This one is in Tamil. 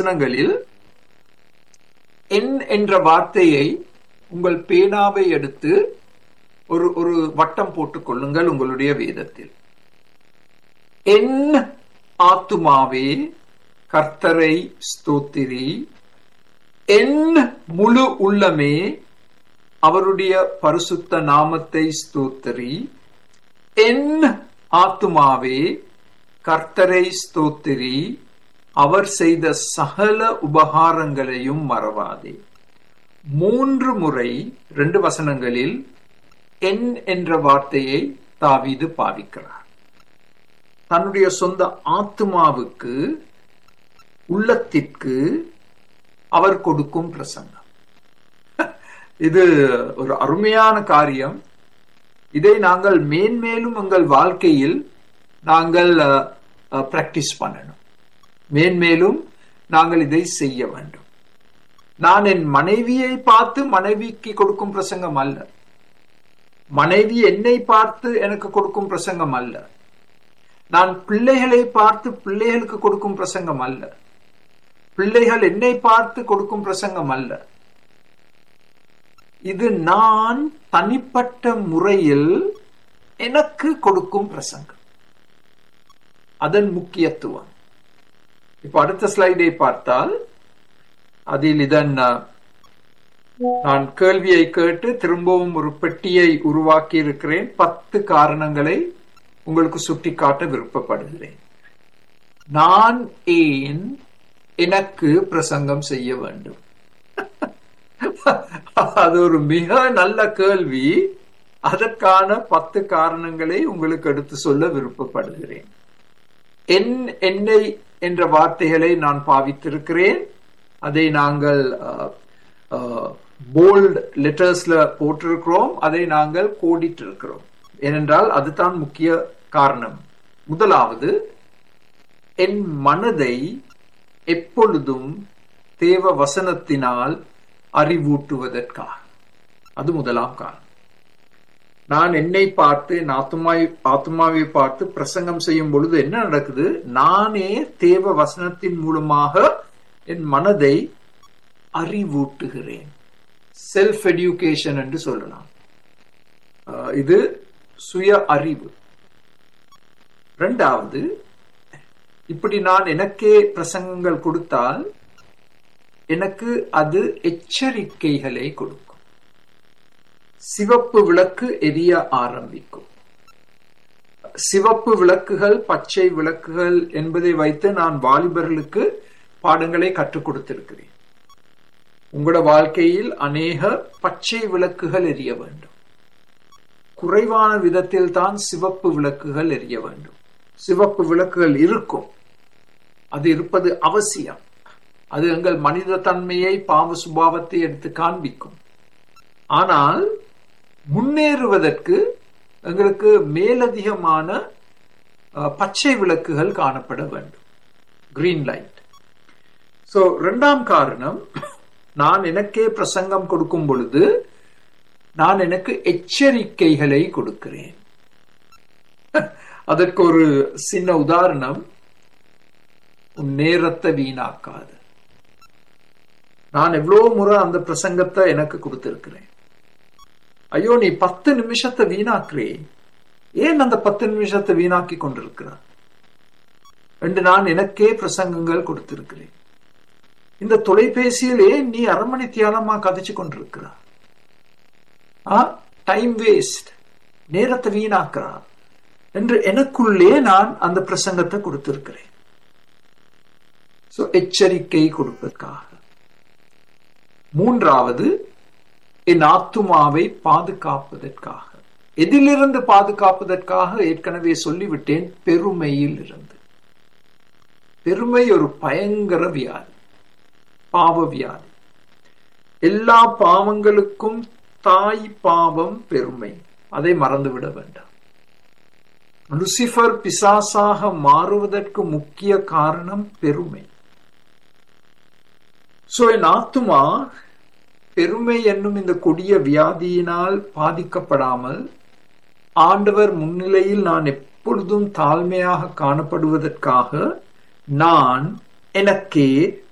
வசனங்களில் என் என்ற வார்த்தையை உங்கள் பேனாவை எடுத்து ஒரு ஒரு வட்டம் போட்டுக் கொள்ளுங்கள் உங்களுடைய வேதத்தில் என் ஆத்துமாவே கர்த்தரை ஸ்தோத்திரி என் முழு உள்ளமே அவருடைய பரிசுத்த நாமத்தை ஸ்தோத்திரி என் ஆத்துமாவே கர்த்தரை ஸ்தோத்திரி அவர் செய்த சகல உபகாரங்களையும் மறவாதே மூன்று முறை ரெண்டு வசனங்களில் என் என்ற வார்த்தையை தாவீது பாவிக்கிறார் தன்னுடைய சொந்த ஆத்மாவுக்கு உள்ளத்திற்கு அவர் கொடுக்கும் பிரசங்கம் இது ஒரு அருமையான காரியம் இதை நாங்கள் மேன்மேலும் எங்கள் வாழ்க்கையில் நாங்கள் பிராக்டிஸ் பண்ணணும் மேன்மேலும் நாங்கள் இதை செய்ய வேண்டும் நான் என் மனைவியை பார்த்து மனைவிக்கு கொடுக்கும் பிரசங்கம் அல்ல மனைவி என்னை பார்த்து எனக்கு கொடுக்கும் பிரசங்கம் அல்ல நான் பிள்ளைகளை பார்த்து பிள்ளைகளுக்கு கொடுக்கும் பிரசங்கம் அல்ல பிள்ளைகள் என்னை பார்த்து கொடுக்கும் பிரசங்கம் அல்ல இது நான் தனிப்பட்ட முறையில் எனக்கு கொடுக்கும் பிரசங்கம் அதன் முக்கியத்துவம் இப்ப அடுத்த ஸ்லைடை பார்த்தால் அதில் இதன் நான் கேள்வியை கேட்டு திரும்பவும் ஒரு பெட்டியை உருவாக்கி இருக்கிறேன் பத்து காரணங்களை உங்களுக்கு சுட்டிக்காட்ட விருப்பப்படுகிறேன் நான் ஏன் எனக்கு பிரசங்கம் செய்ய வேண்டும் அது ஒரு மிக நல்ல கேள்வி அதற்கான பத்து காரணங்களை உங்களுக்கு எடுத்து சொல்ல விருப்பப்படுகிறேன் என் என்னை என்ற வார்த்தைகளை நான் பாவித்திருக்கிறேன் அதை நாங்கள் போல்ட் லெட்டர்ஸ்ல போட்டிருக்கிறோம் அதை நாங்கள் கோடிட்டு இருக்கிறோம் ஏனென்றால் அதுதான் முக்கிய காரணம் முதலாவது என் மனதை எப்பொழுதும் தேவ வசனத்தினால் அறிவூட்டுவதற்காக அது முதலாம் காரணம் நான் என்னை பார்த்து என் ஆத்மாவை ஆத்மாவை பார்த்து பிரசங்கம் செய்யும் பொழுது என்ன நடக்குது நானே தேவ வசனத்தின் மூலமாக என் மனதை அறிவூட்டுகிறேன் செல்ஃப் எடியூகேஷன் என்று சொல்லலாம் இது சுய அறிவு ரெண்டாவது இப்படி நான் எனக்கே பிரசங்கங்கள் கொடுத்தால் எனக்கு அது எச்சரிக்கைகளை கொடுக்கும் சிவப்பு விளக்கு எரிய ஆரம்பிக்கும் சிவப்பு விளக்குகள் பச்சை விளக்குகள் என்பதை வைத்து நான் வாலிபர்களுக்கு பாடங்களை கற்றுக் கொடுத்திருக்கிறேன் உங்களோட வாழ்க்கையில் அநேக பச்சை விளக்குகள் எரிய வேண்டும் குறைவான விதத்தில் தான் சிவப்பு விளக்குகள் எரிய வேண்டும் சிவப்பு விளக்குகள் இருக்கும் அது இருப்பது அவசியம் அது எங்கள் மனித தன்மையை பாவ சுபாவத்தை எடுத்து காண்பிக்கும் ஆனால் முன்னேறுவதற்கு எங்களுக்கு மேலதிகமான பச்சை விளக்குகள் காணப்பட வேண்டும் கிரீன் லைட் சோ இரண்டாம் காரணம் நான் எனக்கே பிரசங்கம் கொடுக்கும் பொழுது நான் எனக்கு எச்சரிக்கைகளை கொடுக்கிறேன் அதற்கு ஒரு சின்ன உதாரணம் உன் நேரத்தை வீணாக்காது நான் எவ்வளவு முறை அந்த பிரசங்கத்தை எனக்கு கொடுத்திருக்கிறேன் ஐயோ நீ பத்து நிமிஷத்தை வீணாக்குறே ஏன் அந்த பத்து நிமிஷத்தை வீணாக்கி கொண்டிருக்கிறார் என்று நான் எனக்கே பிரசங்கங்கள் கொடுத்திருக்கிறேன் இந்த தொலைபேசியில் ஏன் நீ அரை மணி தியானமா கதைச்சு கொண்டிருக்கிறார் டைம் வேஸ்ட் நேரத்தை வீணாக்குறார் என்று எனக்குள்ளே நான் அந்த பிரசங்கத்தை கொடுத்திருக்கிறேன் எச்சரிக்கை கொடுப்பதற்காக மூன்றாவது என் ஆத்துமாவை பாதுகாப்பதற்காக எதிலிருந்து பாதுகாப்பதற்காக ஏற்கனவே சொல்லிவிட்டேன் பெருமையில் இருந்து பெருமை ஒரு பயங்கர வியாதி பாவ வியாதி எல்லா பாவங்களுக்கும் தாய் பாவம் பெருமை அதை மறந்துவிட வேண்டாம் லுசிபர் பிசாசாக மாறுவதற்கு முக்கிய காரணம் பெருமை சோ என் ஆத்துமா பெருமை என்னும் இந்த கொடிய வியாதியினால் பாதிக்கப்படாமல் ஆண்டவர் முன்னிலையில் நான் எப்பொழுதும் தாழ்மையாக காணப்படுவதற்காக நான் எனக்கே